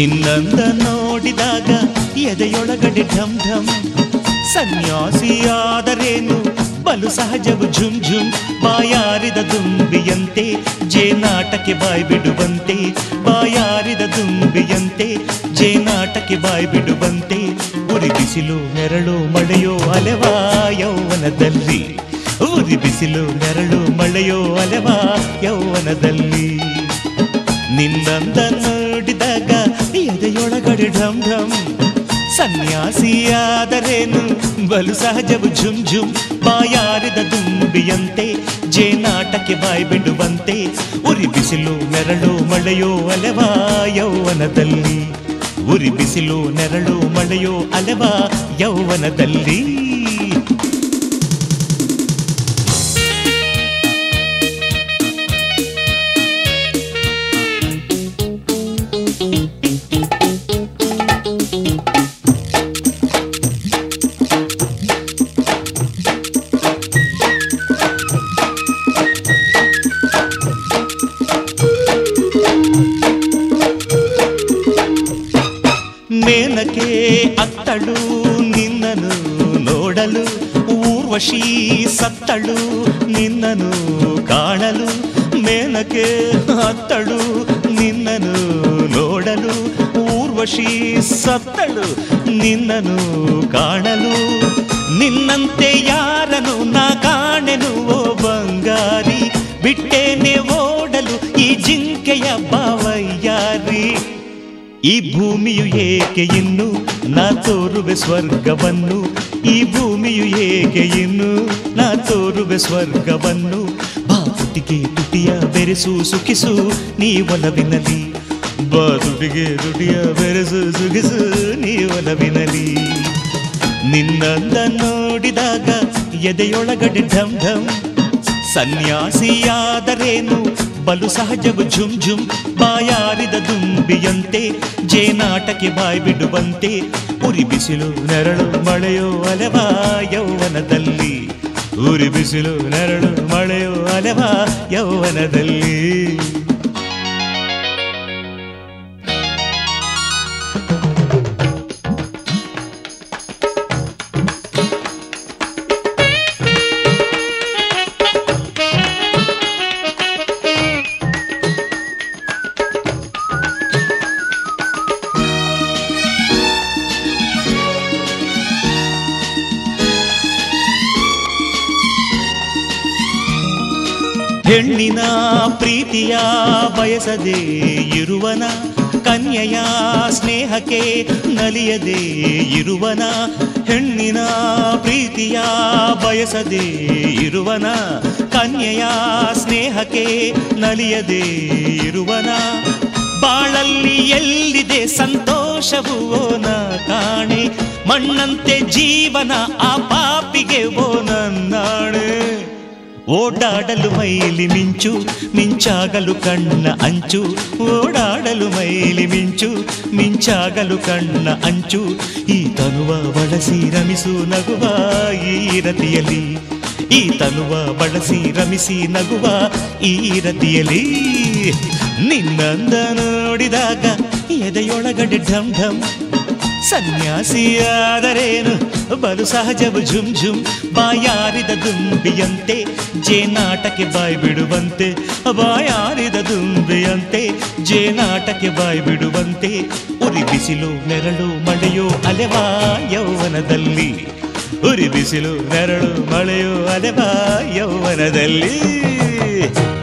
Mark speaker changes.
Speaker 1: ನಿನ್ನಂದ ನೋಡಿದಾಗ ಎದೆಯೊಳಗಡೆ ಢಮ್ ಢಮ್ ಸನ್ಯಾಸಿಯಾದರೇನು ಬಲು ಸಹಜವು zoom zoom ಬಾಯಾರಿದ ದುಂಬಿಯಂತೆ ಜೇನಾಟಕ್ಕೆ ಬಾಯ್ ಬಿಡುವಂತೆ ಬಾಯಾರಿದ ದುಂಬಿಯಂತೆ ಜೇನಾಟಕ್ಕೆ ಬಾಯ್ ಬಿಡುವಂತೆ ಉರಿ ಬಿಸಿಲು ನೆರಳು ಮಳೆಯೋ ಅಲೆವಾ ಯೌವನದಲ್ಲಿ ಉರಿ ಬಿಸಿಲು ನೆರಳು ಮಳೆಯೋ ಅಲೆವಾ ಯೌವನದಲ್ಲಿ ನಿನ್ನಂದ ನೋಡಿದಾಗ ಎದೆಯೊಳಗಡೆ ಢಮ್ ಢಮ್ ಸನ್ಯಾಸಿಯಾದರೇನು ಬಲು ಸಹಜವು ಝುಮ್ ಝುಮ್ ಬಾಯಾರಿದ ದುಂಬಿಯಂತೆ ಜೇನಾಟಕ್ಕೆ ಬಾಯ್ ಬಿಡುವಂತೆ ಉರಿ ಬಿಸಿಲು ನೆರಳು ಮಳೆಯೋ ಅಲೆವಾ ಯೌವನದಲ್ಲಿ ಉರಿ ಬಿಸಿಲು ನೆರಳು ಮಳೆಯೋ ಅಲೆವಾ ಯೌವನದಲ್ಲಿ ಮೇನಕೆ ಅತ್ತಳು ನಿನ್ನನು ನೋಡಲು ಊರ್ವಶಿ ಸತ್ತಳು ನಿನ್ನನು ಕಾಣಲು ಮೇನಕೆ ಅತ್ತಳು ನಿನ್ನನು ನೋಡಲು ಊರ್ವಶಿ ಸತ್ತಳು ನಿನ್ನನು ಕಾಣಲು ನಿನ್ನಂತೆ ಯಾರನು ನಾ ಕಾಣೆನು ಓ ಬಂಗಾರಿ ಬಿಟ್ಟೇನೆ ಓಡಲು ಈ ಜಿಂಕೆಯ ಬಾವಯ್ಯಾರಿ ಈ ಭೂಮಿಯು ಏಕೆ ಇನ್ನು ನಾ ತೋರುವೆ ಸ್ವರ್ಗವನ್ನು ಈ ಭೂಮಿಯು ಏಕೆ ಇನ್ನು ನಾ ತೋರುವೆ ಸ್ವರ್ಗವನ್ನು ಬಾ ತುಟಿಗೆ ತುಟಿಯ ಬೆರೆಸು ಸುಖಿಸು ನೀ ಒಲವಿನಲಿ ಬಾ ತುಟಿಗೆ ತುಟಿಯ ಬೆರೆಸು ಸುಖಿಸು ನೀ ಒಲವಿನಲಿ ನಿನ್ನಂದ ನೋಡಿದಾಗ ಎದೆಯೊಳಗಡೆ ಢಮ್ ಢಮ್ ಸನ್ಯಾಸಿಯಾದರೇನು ಬಲು ಸಹಜವು ಝುಮ್ ಝುಮ್ ಬಾಯಾರಿದ ದುಂಬಿಯಂತೆ ಜೇನಾಟಕ್ಕೆ ಬಾಯ್ ಬಿಡುವಂತೆ ಉರಿ ಬಿಸಿಲು ನೆರಳು ಮಳೆಯೋ ಅಲೆವಾ ಯೌವನದಲ್ಲಿ ಉರಿ ಬಿಸಿಲು ನೆರಳು ಮಳೆಯೋ ಅಲೆವಾ ಯೌವನದಲ್ಲಿ ಹೆಣ್ಣಿನ ಪ್ರೀತಿಯ ಬಯಸದೆ ಇರುವನ ಕನ್ಯೆಯ ಸ್ನೇಹಕ್ಕೆ ನಲಿಯದೆ ಇರುವನ ಹೆಣ್ಣಿನ ಪ್ರೀತಿಯ ಬಯಸದೆ ಇರುವನ ಕನ್ಯೆಯ ಸ್ನೇಹಕ್ಕೆ ನಲಿಯದೆ ಇರುವನ ಬಾಳಲ್ಲಿ ಎಲ್ಲಿದೆ ಸಂತೋಷವು ಓನ ಕಾಣೆ ಮಣ್ಣಂತೆ ಜೀವನ ಆ ಪಾಪಿಗೆ ಓ ನನ್ನಾಣೆ ಓಡಾಡಲು ಮೈಲಿ ಮಿಂಚು ಮಿಂಚಾಗಲು ಕಣ್ಣ ಅಂಚು ಓಡಾಡಲು ಮೈಲಿ ಮಿಂಚು ಮಿಂಚಾಗಲು ಕಣ್ಣ ಅಂಚು ಈ ತನುವ ಬಳಸಿ ರಮಿಸು ನಗುವ ಈ ರತಿಯಲ್ಲಿ ಈ ತನುವ ಬಳಸಿ ರಮಿಸಿ ನಗುವ ಈ ರತಿಯಲ್ಲಿ ನಿನ್ನಂದ ನೋಡಿದಾಗ ಎದೆಯೊಳಗಡೆ ಢಮ್ ಢಮ್ ಸನ್ಯಾಸಿಯಾದರೇನು ಬಲು ಸಹಜವು ಝುಮ್ ಝುಮ್ ಬಾಯಾರಿದ ದುಂಬಿಯಂತೆ ಜೇನಾಟಕ್ಕೆ ಬಾಯ್ ಬಿಡುವಂತೆ ಬಾಯಾರಿದ ದುಂಬಿಯಂತೆ ಜೇನಾಟಕ್ಕೆ ಬಾಯ್ ಬಿಡುವಂತೆ ಉರಿ ಬಿಸಿಲು ನೆರಳು ಮಳೆಯೋ ಅಲೆವಾ ಯೌವನದಲ್ಲಿ ಉರಿ ಬಿಸಿಲು ನೆರಳು ಮಳೆಯೋ ಅಲೆವಾ ಯೌವನದಲ್ಲಿ